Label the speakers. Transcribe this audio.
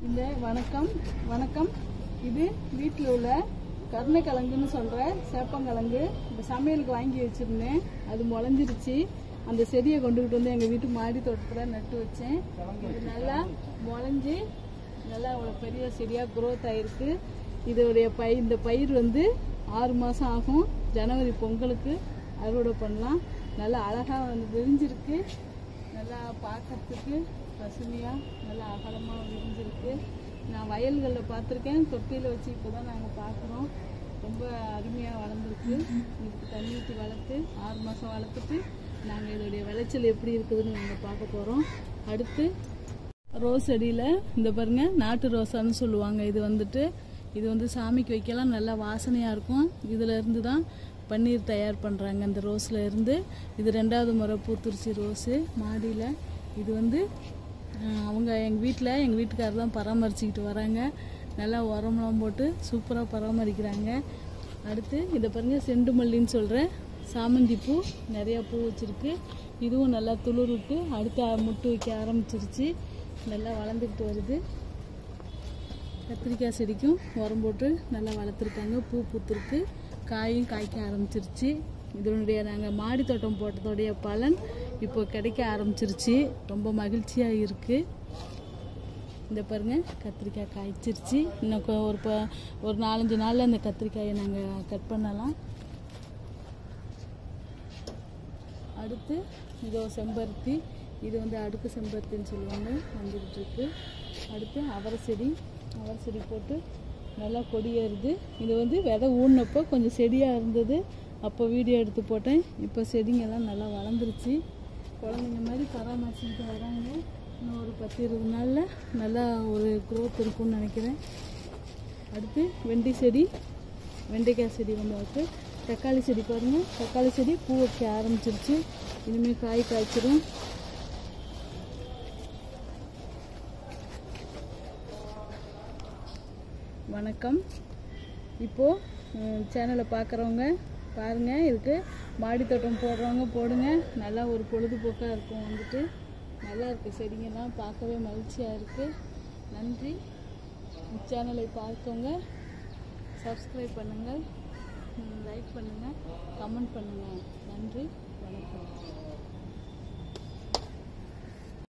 Speaker 1: இந்த வணக்கம் வணக்கம் இது வீட்டில் உள்ள கருணைக்கிழங்குன்னு சொல்கிற சேப்பங்கிழங்கு இந்த சமையலுக்கு வாங்கி வச்சுருந்தேன் அது முளைஞ்சிருச்சு அந்த செடியை கொண்டுகிட்டு வந்து எங்கள் வீட்டு மாடி தோட்டத்தில் நட்டு வச்சேன் இது நல்லா முளைஞ்சி நல்லா அவ்வளோ பெரிய செடியாக க்ரோத் ஆயிருக்கு இதோடைய பயிர் இந்த பயிர் வந்து ஆறு மாதம் ஆகும் ஜனவரி பொங்கலுக்கு அறுவடை பண்ணலாம் நல்லா அழகாக வந்து விரிஞ்சிருக்கு நல்லா பார்க்கறதுக்கு பசுமையாக நல்லா அகலமாக விரிஞ்சிருக்கு நான் வயல்களில் பார்த்துருக்கேன் தொட்டியில் வச்சு இப்போ தான் நாங்கள் பார்க்குறோம் ரொம்ப அருமையாக வளர்ந்துருக்கு இதுக்கு தண்ணி ஊற்றி வளர்த்து ஆறு மாதம் வளர்த்துட்டு நாங்கள் இதோடைய விளைச்சல் எப்படி இருக்குதுன்னு நாங்கள் பார்க்க போகிறோம் அடுத்து ரோஸ் செடியில் இந்த பாருங்க நாட்டு ரோசான்னு சொல்லுவாங்க இது வந்துட்டு இது வந்து சாமிக்கு வைக்கலாம் நல்லா வாசனையாக இருக்கும் இதில் இருந்து தான் பன்னீர் தயார் பண்ணுறாங்க இந்த ரோஸில் இருந்து இது ரெண்டாவது முறை பூத்துருச்சு ரோஸு மாடியில் இது வந்து அஹ், அவங்க எங்கள் வீட்டில் எங்கள் வீட்டுக்காரர் தான் பராமரிச்சுக்கிட்டு வராங்க நல்லா உரம்லாம் போட்டு சூப்பராக பராமரிக்கிறாங்க அடுத்து இதை பாருங்க செண்டு மல்லின்னு சொல்கிற சாமந்தி பூ நிறையா பூ வச்சுருக்கு இதுவும் நல்லா துளிர் விட்டு அடுத்து முட்டு வைக்க ஆரம்பிச்சிருச்சு நல்லா வளர்ந்துக்கிட்டு வருது கத்திரிக்காய் செடிக்கும் உரம் போட்டு நல்லா வளர்த்துருக்காங்க பூ பூத்துருக்கு காயும் காய்க்க ஆரம்பிச்சிருச்சு இதனுடைய நாங்கள் மாடி தோட்டம் போட்டதோடைய பலன் இப்போ கிடைக்க ஆரம்பிச்சிருச்சு ரொம்ப மகிழ்ச்சியாக இருக்குது இந்த பாருங்க கத்திரிக்காய் காய்ச்சிருச்சு இன்னும் கொ- ஒரு ப ஒரு நாலஞ்சு நாளில் இந்த கத்திரிக்காயை நாங்கள் கட் பண்ணலாம் அடுத்து இதோ செம்பருத்தி இது வந்து அடுக்கு செம்பருத்தின்னு சொல்லுவாங்க வந்துக்கிட்டு இருக்கு அடுத்து அவரை செடி அவரை செடி போட்டு நல்லா கொடி ஏறுது இது வந்து விதை ஊனப்போ கொஞ்சம் செடியாக இருந்தது அப்போ வீடியோ எடுத்து போட்டேன் இப்போ செடிங்கெல்லாம் நல்லா வளர்ந்துருச்சு குழந்தைங்க மாதிரி பராமரிச்சுக்கிட்டு வராங்க இன்னும் ஒரு பத்து இருபது நாளில் நல்லா ஒரு growth இருக்கும்னு நினைக்கிறேன் அடுத்து வெண்டி செடி வெண்டைக்காய் செடி வந்து இருக்கு தக்காளி செடி பாருங்க தக்காளி செடி பூ வைக்க ஆரம்பிச்சிருச்சு இனிமேல் காய் காய்ச்சிரும் வணக்கம் இப்போது சேனலை பார்க்குறவங்க பாருங்கள் இதுக்கு மாடி தோட்டம் போடுறவங்க போடுங்க நல்லா ஒரு பொழுதுபோக்காக இருக்கும் வந்துட்டு நல்லா இருக்குது செடிங்கெல்லாம் பார்க்கவே மகிழ்ச்சியாக இருக்குது நன்றி சேனலை பார்க்கவங்க சப்ஸ்கிரைப் பண்ணுங்கள் லைக் பண்ணுங்கள் கமெண்ட் பண்ணுங்கள் நன்றி வணக்கம்